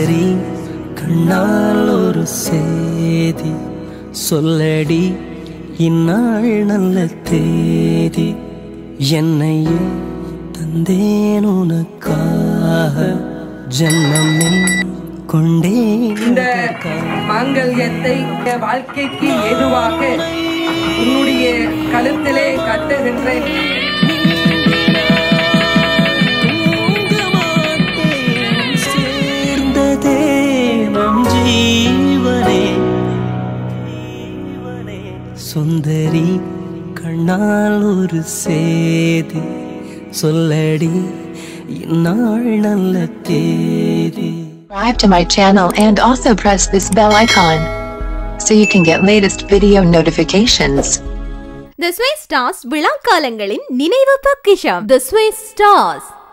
சுந்தரி கண்ணால் ஒரு சேதி சொல்லடி இந்நாள் நல்ல தேதி என்னையே தந்தேன் உனக்காக ஜன்மமே கொண்டேன் இந்த மாங்கல்யத்தை வாழ்க்கைக்கு ஏதுவாக உன்னுடைய கழுத்திலே கட்டுகின்றேன் சேர்ந்ததே நம் ஜீவனே சுந்தரி கண்ணால் ஒரு சேதி சொல்லடி இந்நாள் நல்ல தேதி Subscribe to my channel and also press this bell icon so you can get latest video notifications. The Swiss stars விழாக்காலங்களின் நினைவு பொக்கிஷம் தி ஸ்விஸ் ஸ்டார்ஸ்